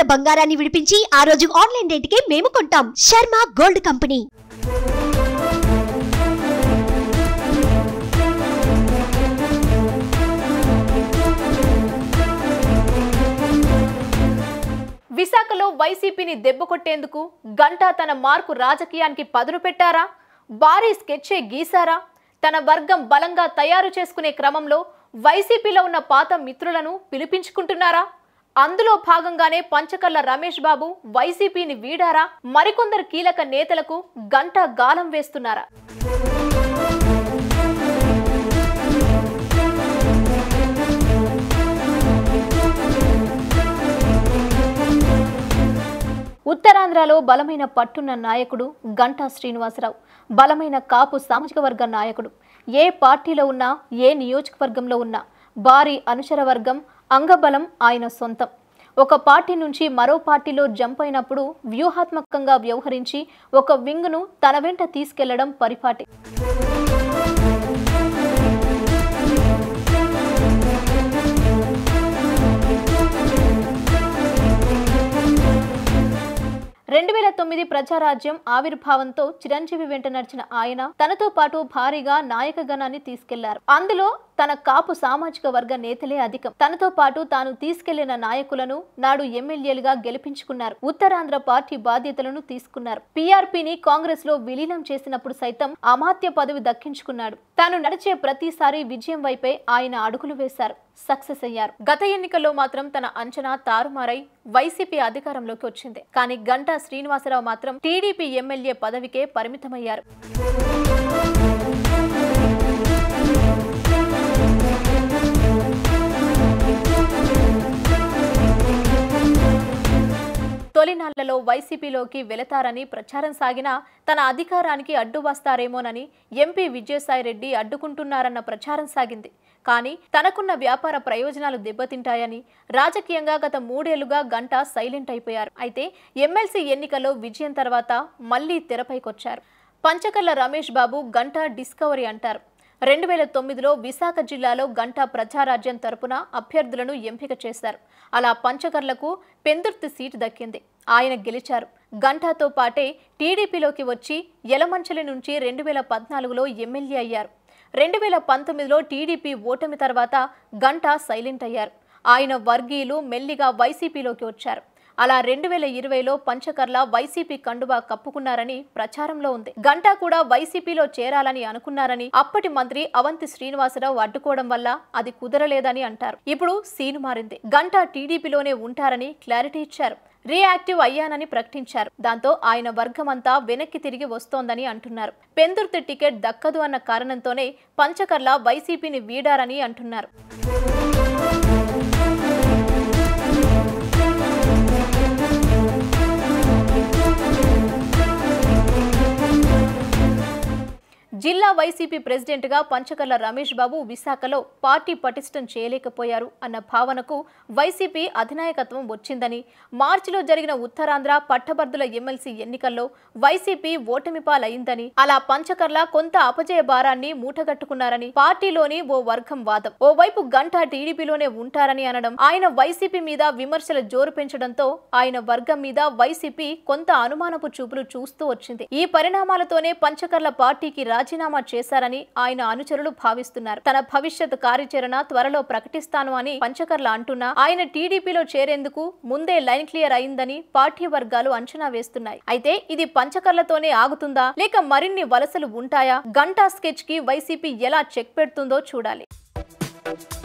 బంగారాన్ని విడిపించి ఆ రోజు ఆన్లైన్ రేటుకే మేము కొంటాం శర్మ గోల్డ్ కంపెనీ విశాఖలో వైసీపీని దెబ్బకొట్టేందుకు గంటా తన మార్కు రాజకీయానికి పదును పెట్టారా భారీ స్కెచ్చే గీశారా తన వర్గం బలంగా తయారు చేసుకునే క్రమంలో వైసీపీలో ఉన్న పాత మిత్రులను పిలిపించుకుంటున్నారా అందులో భాగంగానే పంచకర్ల రమేష్ బాబు వైసీపీని వీడారా మరికొందరు కీలక నేతలకు గంట గాలం వేస్తున్నారా ఉత్తరాంధ్రలో బలమైన పట్టున్న నాయకుడు గంటా శ్రీనివాసరావు బలమైన కాపు సామాజిక వర్గ నాయకుడు ఏ పార్టీలో ఉన్నా ఏ నియోజకవర్గంలో ఉన్నా భారీ అనుచర వర్గం అంగబలం ఆయన సొంతం ఒక పార్టీ నుంచి మరో పార్టీలో జంప్ అయినప్పుడు వ్యూహాత్మకంగా వ్యవహరించి ఒక వింగ్ను తన వెంట తీసుకెళ్లడం పరిపాటి రెండు వేల తొమ్మిది ప్రజారాజ్యం ఆవిర్భావంతో చిరంజీవి వెంట నడిచిన ఆయన తనతో పాటు భారీగా నాయక గణాన్ని తీసుకెళ్లారు అందులో తన కాపు సామాజిక వర్గ నేతలే అధికం తనతో పాటు తాను తీసుకెళ్లిన నాయకులను నాడు ఎమ్మెల్యేలుగా గెలిపించుకున్నారు ఉత్తరాంధ్ర పార్టీ బాధ్యతలను తీసుకున్నారు పీఆర్పీని కాంగ్రెస్ లో విలీనం చేసినప్పుడు సైతం అమాత్య పదవి దక్కించుకున్నాడు తాను నడిచే ప్రతిసారి విజయం వైపే ఆయన అడుగులు వేశారు సక్సెస్ అయ్యారు గత ఎన్నికల్లో మాత్రం తన అంచనా తారుమారై వైసీపీ అధికారంలోకి వచ్చింది కానీ గంటా శ్రీనివాసరావు మాత్రం టీడీపీ ఎమ్మెల్యే పదవికే పరిమితమయ్యారు తొలినాళ్లలో వైసీపీలోకి వెళతారని ప్రచారం సాగినా తన అధికారానికి అడ్డు వస్తారేమోనని ఎంపీ విజయసాయిరెడ్డి అడ్డుకుంటున్నారన్న ప్రచారం సాగింది కానీ తనకున్న వ్యాపార ప్రయోజనాలు దెబ్బతింటాయని రాజకీయంగా గత మూడేళ్లుగా గంట సైలెంట్ అయిపోయారు అయితే ఎమ్మెల్సీ ఎన్నికల్లో విజయం తర్వాత మళ్లీ తెరపైకొచ్చారు పంచకర్ల రమేష్ బాబు గంట డిస్కవరీ అంటారు రెండు వేల తొమ్మిదిలో విశాఖ జిల్లాలో గంటా ప్రజారాజ్యం తరపున అభ్యర్థులను ఎంపిక చేశారు అలా పంచకర్లకు పెందుర్తి సీటు దక్కింది ఆయన గెలిచారు గంటాతో పాటే టీడీపీలోకి వచ్చి యలమంచలి నుంచి రెండు వేల పద్నాలుగులో ఎమ్మెల్యే అయ్యారు రెండు వేల పంతొమ్మిదిలో టీడీపీ ఓటమి తర్వాత గంటా సైలెంట్ అయ్యారు ఆయన వర్గీయులు మెల్లిగా వైసీపీలోకి వచ్చారు అలా రెండు వేల ఇరవైలో పంచకర్ల వైసీపీ కండువా కప్పుకున్నారని ప్రచారంలో ఉంది గంటా కూడా వైసీపీలో చేరాలని అనుకున్నారని అప్పటి మంత్రి అవంతి శ్రీనివాసరావు అడ్డుకోవడం వల్ల అది కుదరలేదని అంటారు ఇప్పుడు సీను మారింది గంటా టీడీపీలోనే ఉంటారని క్లారిటీ ఇచ్చారు రియాక్టివ్ అయ్యానని ప్రకటించారు దాంతో ఆయన వర్గమంతా వెనక్కి తిరిగి వస్తోందని అంటున్నారు పెందుర్తి టికెట్ దక్కదు అన్న కారణంతోనే పంచకర్ల వైసీపీని వీడారని అంటున్నారు జిల్లా వైసీపీ ప్రెసిడెంట్గా పంచకర్ల రమేష్ బాబు విశాఖలో పార్టీ పటిష్టం చేయలేకపోయారు అన్న భావనకు వైసీపీ అధినాయకత్వం వచ్చిందని మార్చిలో జరిగిన ఉత్తరాంధ్ర పట్టభద్రుల ఎమ్మెల్సీ ఎన్నికల్లో వైసీపీ ఓటమి పాలైందని అలా పంచకర్ల కొంత అపజయ భారాన్ని మూటగట్టుకున్నారని పార్టీలోని ఓ వర్గం వాదం ఓవైపు గంటా టీడీపీలోనే ఉంటారని అనడం ఆయన వైసీపీ మీద విమర్శల జోరు పెంచడంతో ఆయన వర్గం మీద వైసీపీ కొంత అనుమానపు చూపులు చూస్తూ వచ్చింది ఈ పరిణామాలతోనే పంచకర్ల పార్టీకి రాజీనామా చేశారని ఆయన అనుచరులు భావిస్తున్నారు తన భవిష్యత్ కార్యాచరణ త్వరలో ప్రకటిస్తాను అని పంచకర్ల అంటున్నా ఆయన టీడీపీలో చేరేందుకు ముందే లైన్ క్లియర్ అయిందని పార్టీ వర్గాలు అంచనా వేస్తున్నాయి అయితే ఇది పంచకర్లతోనే ఆగుతుందా లేక మరిన్ని వలసలు ఉంటాయా గంటా స్కెచ్ కి వైసీపీ ఎలా చెక్ పెడుతుందో చూడాలి